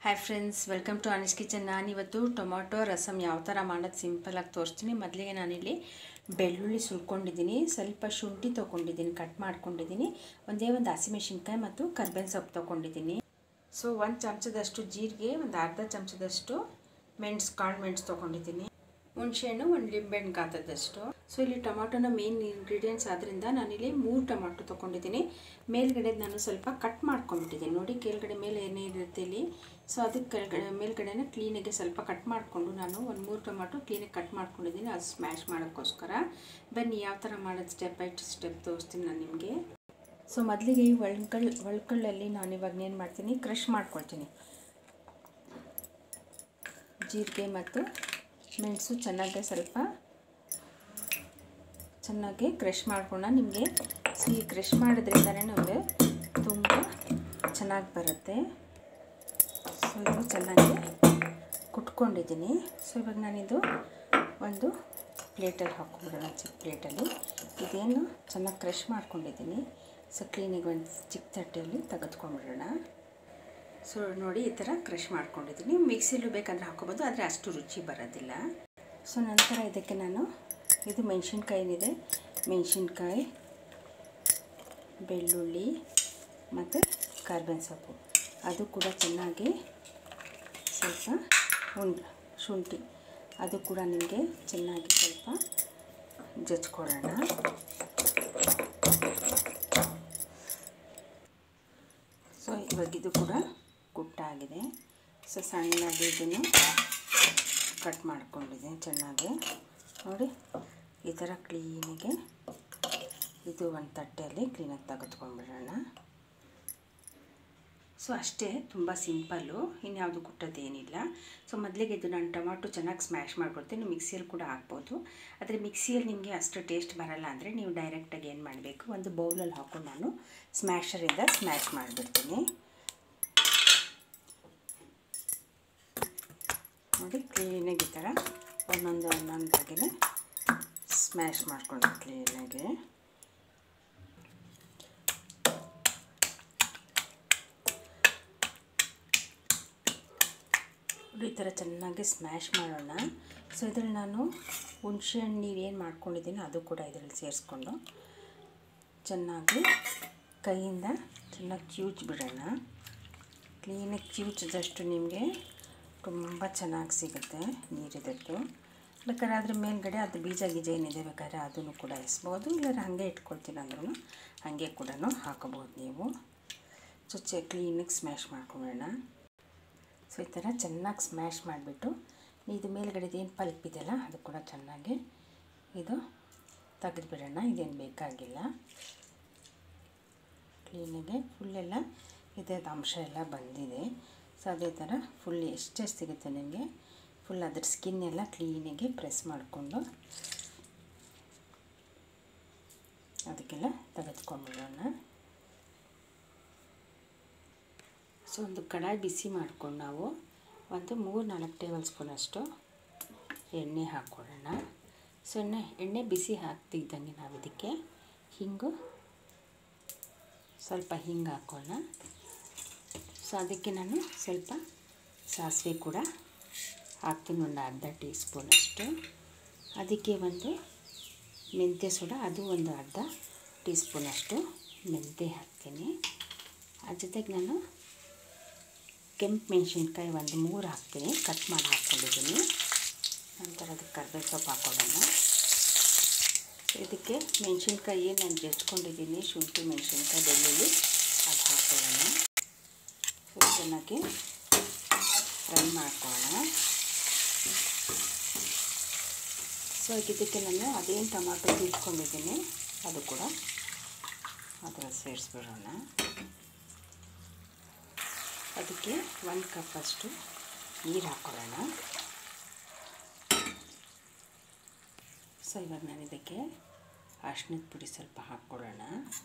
hi friends welcome to Anis kitchen ನಾನಿವತ್ತು tomato rasam ಯಾವ ಥರ ಮಾಡೋದು ಸಿಂಪಲಾಗಿ ತೋರಿಸ್ತೀನಿ ಮೊದಲಿಗೆ ನಾನಿಲ್ಲಿ ಬೆಳ್ಳುಳ್ಳಿ ಸುಲ್ಕೊಂಡಿದ್ದೀನಿ ಸ್ವಲ್ಪ ಶುಂಠಿ ತೊಗೊಂಡಿದ್ದೀನಿ ಕಟ್ ಮಾಡ್ಕೊಂಡಿದ್ದೀನಿ ಒಂದೇ ಒಂದು ಹಸಿಮೆಣಸಿನ್ಕಾಯಿ ಮತ್ತು ಕರ್ಬೇವಿನ ಸೊಪ್ಪು ತೊಗೊಂಡಿದ್ದೀನಿ ಸೊ ಒಂದು ಚಮಚದಷ್ಟು ಜೀರಿಗೆ ಒಂದು ಅರ್ಧ ಚಮಚದಷ್ಟು ಮೆಣಸು ಕಾಳು ಮೆಣಸು ತೊಗೊಂಡಿದ್ದೀನಿ ಹುಣಸೆಹಣ್ಣು ಒಂದು ಲಿಂಬೆಹಣ್ಣು ಗಾತ್ರದಷ್ಟು ಸೊ ಇಲ್ಲಿ ಟೊಮಾಟೊನ ಮೇನ್ ಇಂಗ್ರೀಡಿಯೆಂಟ್ಸ್ ಆದ್ದರಿಂದ ನಾನಿಲ್ಲಿ ಮೂರು ಟೊಮಾಟೊ ತೊಗೊಂಡಿದ್ದೀನಿ ಮೇಲ್ಗಡೆ ನಾನು ಸ್ವಲ್ಪ ಕಟ್ ಮಾಡ್ಕೊಂಡ್ಬಿಟ್ಟಿದ್ದೀನಿ ನೋಡಿ ಕೆಳಗಡೆ ಮೇಲೆ ಏನಿರುತ್ತೆ ಇಲ್ಲಿ ಸೊ ಅದಕ್ಕೆ ಕೆಳಗಡೆ ಮೇಲ್ಗಡೆನ ಕ್ಲೀನಾಗಿ ಸ್ವಲ್ಪ ಕಟ್ ಮಾಡಿಕೊಂಡು ನಾನು ಒಂದು ಮೂರು ಟೊಮಾಟೊ ಕ್ಲೀನಾಗಿ ಕಟ್ ಮಾಡ್ಕೊಂಡಿದ್ದೀನಿ ಅದು ಸ್ಮ್ಯಾಶ್ ಮಾಡೋಕ್ಕೋಸ್ಕರ ಬನ್ನಿ ಯಾವ ಥರ ಮಾಡೋದು ಸ್ಟೆಪ್ ಬೈ ಸ್ಟೆಪ್ ತೋರಿಸ್ತೀನಿ ನಾನು ನಿಮಗೆ ಸೊ ಮೊದಲಿಗೆ ಈ ಒಳ್ಕಲ್ ಒಳ್ಕಳ್ಳಲ್ಲಿ ನಾನು ಇವಾಗ ಏನು ಮಾಡ್ತೀನಿ ಕ್ರಷ್ ಮಾಡ್ಕೊಳ್ತೀನಿ ಜೀರಿಗೆ ಮತ್ತು ಮೆಣಸು ಚೆನ್ನಾಗಿ ಸ್ವಲ್ಪ ಚೆನ್ನಾಗಿ ಕ್ರಷ್ ಮಾಡ್ಕೊಂಡು ನಿಮಗೆ ಸಿಹಿ ಕ್ರಷ್ ಮಾಡೋದ್ರಿಂದನೇ ನಮಗೆ ತುಂಬ ಚೆನ್ನಾಗಿ ಬರುತ್ತೆ ಸೊ ಇದು ಚೆನ್ನಾಗಿ ಕುಟ್ಕೊಂಡಿದ್ದೀನಿ ಸೊ ಇವಾಗ ನಾನಿದು ಒಂದು ಪ್ಲೇಟಲ್ಲಿ ಹಾಕ್ಕೊಂಬಿಡೋಣ ಚಿಕ್ಕ ಪ್ಲೇಟಲ್ಲಿ ಇದೇನು ಚೆನ್ನಾಗಿ ಕ್ರಷ್ ಮಾಡ್ಕೊಂಡಿದ್ದೀನಿ ಸೊ ಕ್ಲೀನಿಗೆ ಒಂದು ಚಿಕ್ಕ ತಟ್ಟೆಯಲ್ಲಿ ತೆಗೆದುಕೊಂಡ್ಬಿಡೋಣ ಸೊ ನೋಡಿ ಈ ಥರ ಕ್ರಷ್ ಮಾಡ್ಕೊಂಡಿದ್ದೀನಿ ಮಿಕ್ಸಿಲೂ ಬೇಕಂದ್ರೆ ಹಾಕೋಬೋದು ಆದರೆ ಅಷ್ಟು ರುಚಿ ಬರೋದಿಲ್ಲ ಸೊ ನಂತರ ಇದಕ್ಕೆ ನಾನು ಇದು ಮೆಣಸಿನ್ಕಾಯಿ ಏನಿದೆ ಮೆಣಸಿನ್ಕಾಯಿ ಬೆಳ್ಳುಳ್ಳಿ ಮತ್ತು ಕರ್ಬೇವಿನ ಸೊಪ್ಪು ಅದು ಕೂಡ ಚೆನ್ನಾಗಿ ಸ್ವಲ್ಪ ಉಂಡು ಶುಂಠಿ ಅದು ಕೂಡ ನಿಮಗೆ ಚೆನ್ನಾಗಿ ಸ್ವಲ್ಪ ಜಜ್ಕೊಡೋಣ ಸೊ ಇವಾಗ ಇದು ಕೂಡ ಕುಟ್ಟಾಗಿದೆ ಸೊ ಸಣ್ಣಗೆ ಇದನ್ನು ಕಟ್ ಮಾಡ್ಕೊಂಡಿದ್ದೀನಿ ಚೆನ್ನಾಗಿ ನೋಡಿ ಈ ಥರ ಕ್ಲೀನಿಗೆ ಇದು ಒಂದು ತಟ್ಟೆಯಲ್ಲಿ ಕ್ಲೀನಾಗಿ ತೆಗೆದುಕೊಂಡ್ಬಿಡೋಣ ಸೊ ಅಷ್ಟೇ ತುಂಬ ಸಿಂಪಲ್ಲು ಇನ್ಯಾವುದು ಕುಟ್ಟೋದೇನಿಲ್ಲ ಸೊ ಮೊದಲಿಗೆ ಇದು ನಾನು ಟೊಮಾಟೊ ಚೆನ್ನಾಗಿ ಸ್ಮ್ಯಾಶ್ ಮಾಡ್ಕೊಡ್ತೀನಿ ಮಿಕ್ಸಿಯಲ್ಲಿ ಕೂಡ ಹಾಕ್ಬೋದು ಆದರೆ ಮಿಕ್ಸಿಯಲ್ಲಿ ನಿಮಗೆ ಅಷ್ಟು ಟೇಸ್ಟ್ ಬರಲ್ಲ ಅಂದರೆ ನೀವು ಡೈರೆಕ್ಟಾಗಿ ಏನು ಮಾಡಬೇಕು ಒಂದು ಬೌಲಲ್ಲಿ ಹಾಕ್ಕೊಂಡು ನಾನು ಸ್ಮ್ಯಾಶರಿಂದ ಸ್ಮ್ಯಾಶ್ ಮಾಡಿಬಿಡ್ತೀನಿ ನೋಡಿ ಕ್ಲೀನಾಗಿ ಈ ಥರ ಒಂದೊಂದು ಒಂದೊಂದಾಗಿ ಸ್ಮ್ಯಾಶ್ ಮಾಡ್ಕೊಂಡು ಕ್ಲೀನಾಗಿ ಈ ಥರ ಚೆನ್ನಾಗಿ ಸ್ಮ್ಯಾಶ್ ಮಾಡೋಣ ಸೊ ಇದರಲ್ಲಿ ನಾನು ಹುಣಸೆಹಣ್ಣು ನೀರು ಏನು ಮಾಡ್ಕೊಂಡಿದ್ದೀನಿ ಅದು ಕೂಡ ಇದರಲ್ಲಿ ಸೇರಿಸ್ಕೊಂಡು ಚೆನ್ನಾಗಿ ಕೈಯಿಂದ ಚೆನ್ನಾಗಿ ಚ್ಯೂಚ್ ಬಿಡೋಣ ಕ್ಲೀನಾಗಿ ಚ್ಯೂಚಿದಷ್ಟು ನಿಮಗೆ ತುಂಬ ಚೆನ್ನಾಗಿ ಸಿಗುತ್ತೆ ನೀರಿದದ್ದು ಬೇಕಾದ್ರೆ ಅದ್ರ ಮೇಲ್ಗಡೆ ಅದು ಬೀಜ ಗೀಜ ಏನಿದೆ ಬೇಕಾದ್ರೆ ಅದನ್ನು ಕೂಡ ಎಸ್ಬೋದು ಇಲ್ಲಾಂದ್ರೆ ಹಾಗೆ ಇಟ್ಕೊಳ್ತೀನಿ ಅಂದ್ರೂ ಹಾಗೆ ಕೂಡ ಹಾಕೋಬೋದು ನೀವು ಸೊ ಚೆ ಕ್ಲೀನಾಗಿ ಸ್ಮ್ಯಾಶ್ ಮಾಡ್ಕೊಳ್ಳೋಣ ಸೊ ಈ ಥರ ಚೆನ್ನಾಗಿ ಸ್ಮ್ಯಾಶ್ ಮಾಡಿಬಿಟ್ಟು ಇದು ಮೇಲ್ಗಡೆದು ಏನು ಪಲ್ಪ್ ಇದೆಯಲ್ಲ ಅದು ಕೂಡ ಚೆನ್ನಾಗಿ ಇದು ತೆಗೆದುಬಿಡೋಣ ಇದೇನು ಬೇಕಾಗಿಲ್ಲ ಕ್ಲೀನಾಗೆ ಫುಲ್ಲೆಲ್ಲ ಇದ್ರದ ಅಂಶ ಎಲ್ಲ ಬಂದಿದೆ ಸೊ ಅದೇ ಥರ ಫುಲ್ ಎಷ್ಟೆಷ್ಟು ಸಿಗುತ್ತೆ ನಿಮಗೆ ಫುಲ್ ಅದ್ರ ಸ್ಕಿನ್ ಎಲ್ಲ ಕ್ಲೀನಾಗಿ ಪ್ರೆಸ್ ಮಾಡಿಕೊಂಡು ಅದಕ್ಕೆಲ್ಲ ತೆಗೆದುಕೊಂಡ್ಬಿಡೋಣ ಸೊ ಒಂದು ಕಡಾಯಿ ಬಿಸಿ ಮಾಡ್ಕೊಂಡು ನಾವು ಒಂದು ಮೂರು ನಾಲ್ಕು ಟೇಬಲ್ ಸ್ಪೂನಷ್ಟು ಎಣ್ಣೆ ಹಾಕ್ಕೊಳ್ಳೋಣ ಸೊ ಎಣ್ಣೆ ಎಣ್ಣೆ ಬಿಸಿ ಹಾಕ್ತಿದ್ದಂಗೆ ನಾವು ಇದಕ್ಕೆ ಹಿಂಗು ಸ್ವಲ್ಪ ಹಿಂಗೆ ಹಾಕೋಣ ಸೊ ಅದಕ್ಕೆ ನಾನು ಸ್ವಲ್ಪ ಸಾಸಿವೆ ಕೂಡ ಹಾಕ್ತೀನಿ ಒಂದು ಅರ್ಧ ಟೀ ಸ್ಪೂನಷ್ಟು ಅದಕ್ಕೆ ಒಂದು ಮೆಂತ್ಯ ಸೋಡಾ ಅದು ಒಂದು ಅರ್ಧ ಟೀ ಸ್ಪೂನಷ್ಟು ಮೆಂತ್ಯ ಹಾಕ್ತೀನಿ ಅದ್ರ ಜೊತೆಗೆ ನಾನು ಕೆಂಪು ಮೆಣಸಿನ್ಕಾಯಿ ಒಂದು ಮೂರು ಹಾಕ್ತೀನಿ ಕಟ್ ಮಾಡಿ ಹಾಕ್ಕೊಂಡಿದ್ದೀನಿ ನಂತರ ಅದಕ್ಕೆ ಕರ್ಬೇವು ಸೊಪ್ಪು ಹಾಕ್ಕೊಳ್ಳೋಣ ಇದಕ್ಕೆ ಮೆಣಸಿನ್ಕಾಯಿ ಏನು ನಾನು ಜಜ್ಕೊಂಡಿದ್ದೀನಿ ಶುಂಠಿ ಮೆಣಸಿನ್ಕಾಯಿ ಬೆಳ್ಳುಳ್ಳಿ ಅದು ಹಾಕ್ಕೊಳ್ಳೋಣ ಸೊ ಚೆನ್ನಾಗಿ ಫ್ರೈ ಮಾಡ್ಕೊಳ್ಳೋಣ ಸೊ ಇದಕ್ಕೆ ನಾನು ಅದೇನು ಟೊಮಾಟೊ ಇಟ್ಕೊಂಡಿದ್ದೀನಿ ಅದು ಕೂಡ ಅದರಲ್ಲಿ ಸೇರಿಸ್ಬಿಡೋಣ ಅದಕ್ಕೆ ಒಂದು ಕಪ್ಪಷ್ಟು ನೀರು ಹಾಕ್ಕೊಳ್ಳೋಣ ಸೊ ಇವಾಗ ನಾನು ಇದಕ್ಕೆ ಅರ್ಶಿನದ ಪುಡಿ ಸ್ವಲ್ಪ ಹಾಕ್ಕೊಳ್ಳೋಣ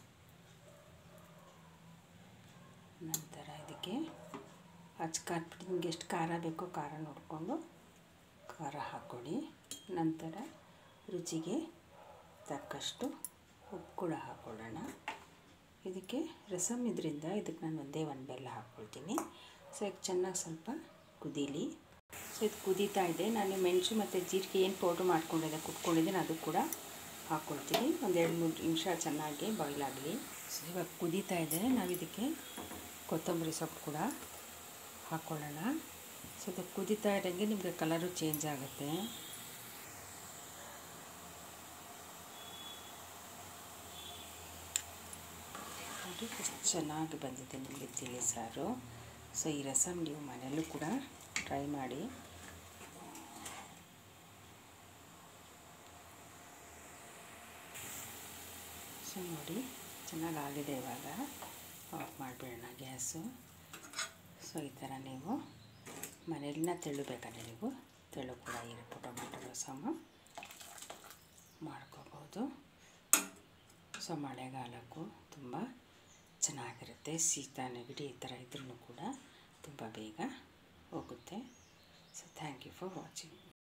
ನಂತರ ಇದಕ್ಕೆ ಹಚ್ಚ ಖಾರ ಪುಡಿ ನಿಮ್ಗೆ ಎಷ್ಟು ಖಾರ ಬೇಕೋ ಖಾರ ನೋಡಿಕೊಂಡು ಖಾರ ಹಾಕ್ಕೊಳ್ಳಿ ನಂತರ ರುಚಿಗೆ ತಕ್ಕಷ್ಟು ಉಪ್ಪು ಕೂಡ ಹಾಕ್ಕೊಳ್ಳೋಣ ಇದಕ್ಕೆ ರಸಮ್ ಇದರಿಂದ ಇದಕ್ಕೆ ನಾನು ಒಂದೇ ಒಂದು ಬೆಲ್ಲ ಹಾಕ್ಕೊಳ್ತೀನಿ ಸೊ ಈಗ ಚೆನ್ನಾಗಿ ಸ್ವಲ್ಪ ಕುದೀಲಿ ಸೊ ಇದು ಕುದೀತಾ ಇದೆ ನಾನು ಮೆಣಸು ಮತ್ತು ಜೀರಿಗೆ ಏನು ಪೌಡ್ರ್ ಮಾಡ್ಕೊಂಡಿದ್ದೆ ಕುಟ್ಕೊಂಡಿದ್ದೀನಿ ಅದು ಕೂಡ ಹಾಕ್ಕೊಳ್ತೀನಿ ಒಂದು ಎರಡು ಮೂರು ನಿಮಿಷ ಚೆನ್ನಾಗಿ ಬಾಯ್ಲ್ ಆಗಲಿ ಸೊ ಇವಾಗ ಕುದೀತಾ ಇದೆ ನಾವು ಇದಕ್ಕೆ ಕೊತ್ತಂಬರಿ ಸೊಪ್ಪು ಕೂಡ ಹಾಕ್ಕೊಳ್ಳೋಣ ಸೊ ಇದು ಕುದೀತಾ ಇರೋಂಗೆ ನಿಮಗೆ ಕಲರು ಚೇಂಜ್ ಆಗುತ್ತೆ ನೋಡಿ ಎಷ್ಟು ಚೆನ್ನಾಗಿ ಬಂದಿದೆ ನಿಮಗೆ ತಿಳಿ ಸಾರು ಸೊ ಈ ರಸಮ್ ನೀವು ಮನೆಯಲ್ಲೂ ಕೂಡ ಟ್ರೈ ಮಾಡಿ ಸೊ ನೋಡಿ ಚೆನ್ನಾಗಿ ಆಗಿದೆ ಇವಾಗ ಆಫ್ ಮಾಡಿಬಿಡೋಣ ಗ್ಯಾಸು ಸೊ ಈ ಥರ ನೀವು ಮನೆಯಲ್ಲಿನ ತೆಳ್ಳಬೇಕಂದ್ರೆ ನೀವು ತೆಳು ಕೂಡ ಇರುತ್ತೆ ಟೊಮೆಟೊ ರಸಮು ಮಾಡ್ಕೋಬೋದು ಸೊ ಮಳೆಗಾಲಕ್ಕೂ ತುಂಬ ಚೆನ್ನಾಗಿರುತ್ತೆ ಶೀತ ನೆಗಡಿ ಈ ಥರ ಇದ್ರೂ ಕೂಡ ತುಂಬ ಬೇಗ ಹೋಗುತ್ತೆ so thank you for watching